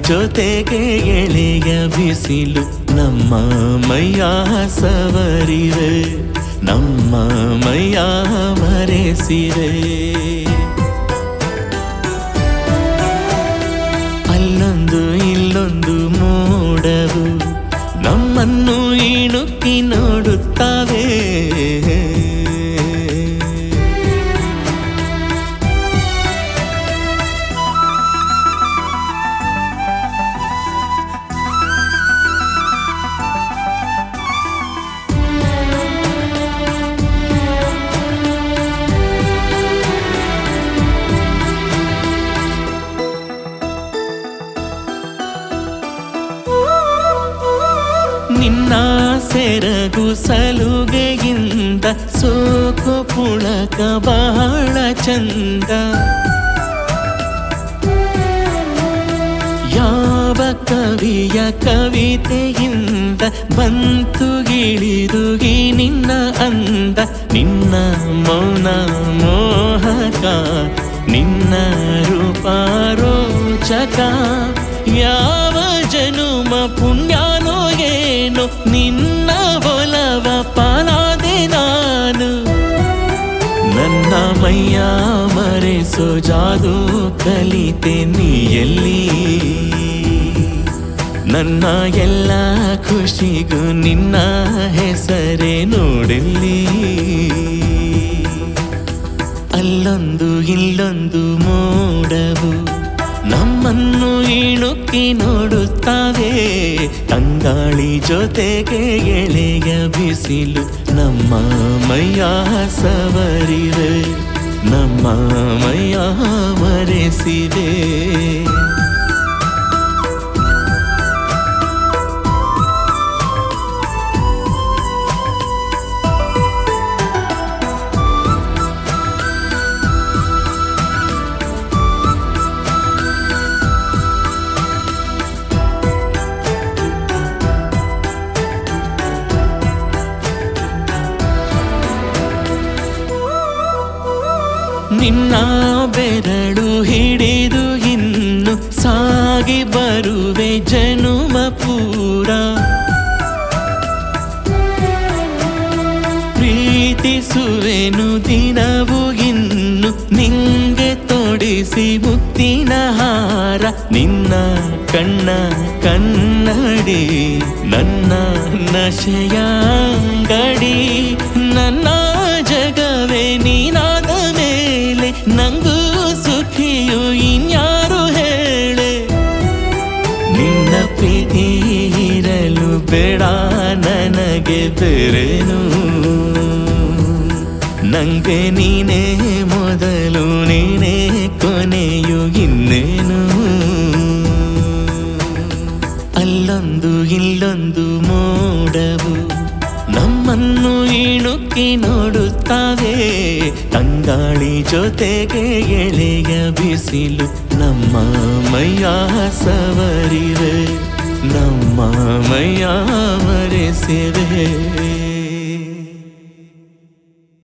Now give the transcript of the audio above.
ಜೊತೆಗೆ ಎಳೆಯ ಬಿಸಿಲು ನಮ್ಮ ಮೈಯ ಸವರಿವೆ ನಮ್ಮ ಮೈಯ ಮರೆಸಿರೆ ಅಲ್ಲೊಂದು ಇಲ್ಲೊಂದು ಮೋಡವು ನಮ್ಮನ್ನು ಇಣುಕಿ ನೋಡುತ್ತವೆ ನಿನ್ನ ಸೆರಗು ಸಲುಗೆಯಿಂದ ಸೋಕು ಪುಳಕ ಬಹಳ ಚಂದ ಯಾವ ಕವಿಯ ಕವಿತೆಯಿಂದ ಬಂತು ಗಿಳಿದುಗಿ ನಿನ್ನ ಅಂದ ನಿನ್ನ ಮೌನ ಮೋಹಕ ನಿನ್ನ ರೂಪ ರೋಚಕ ಯಾವ ಜನುಮ ಪುಣ್ಯಾನೋ ಏನೋ ನಿನ್ನ ಒಲವ ಪಾಲಾದೆ ನಾನು ನನ್ನ ಮೈಯ ಮರೆಸೋ ಜಾದು ಕಲಿತೆ ನೀ ಎಲ್ಲಿ ನನ್ನ ಎಲ್ಲ ಖುಷಿಗೂ ನಿನ್ನ ಹೆಸರೇ ನೋಡೆಲ್ಲಿ ಅಲ್ಲೊಂದು ಇಲ್ಲೊಂದು ಮೋಡವು ನಮ್ಮನ್ನು ಇಣುಕಿ ನೋಡುತ್ತವೆ ತಂಗಾಳಿ ಜೊತೆಗೆ ಎಳೆಯ ಬಿಸಿಲು ನಮ್ಮ ಮೈಯ ಸವರಿವೆ ನಮ್ಮ ಮೈಯ ಮರೆಸಿವೆ ನಿನ್ನ ಬೆರಳು ಹಿಡಿದು ಇನ್ನು ಸಾಗಿ ಬರುವೆ ಜನುಮ ಪೂರ ಪ್ರೀತಿಸುವೆನು ದಿನವು ಇನ್ನು ನಿಂಗೆ ತೊಡಿಸಿ ಮುತ್ತಿನ ಹಾರ ನಿನ್ನ ಕಣ್ಣ ಕನ್ನಡಿ ನನ್ನ ನಶೆಯ ಅಂಗಡಿ ನನ್ನ ಜಗವೇ ನೀನಾದ ಮೇಲೆ ನಂಗೂ ಸುಖಿಯು ಇನ್ಯಾರು ಹೇಳೆ ನಿನ್ನ ಪ್ರೀತಿ ಇರಲು ಬೇಡ ನನಗೆ ಬೇರೇನು ನಂಗೆ ನೀನೇ ಮೊದಲು ನೀನೇ ಕೊನೆಯು ಇನ್ನೇನು ಅಲ್ಲೊಂದು ಇಲ್ಲೊಂದು ಮೋಡವು ನಮ್ಮನ್ನು ಇಣುಕಿ ನೋಡುತ್ತವೆ ತಂಗಾಳಿ ಜೊತೆಗೆ ಎಳೆಯ ಬಿಸಿಲು ನಮ್ಮ ಮೈಯ ಸವರಿವೆ ನಮ್ಮ ಮೈಯ ಮರೆಸಿವೆ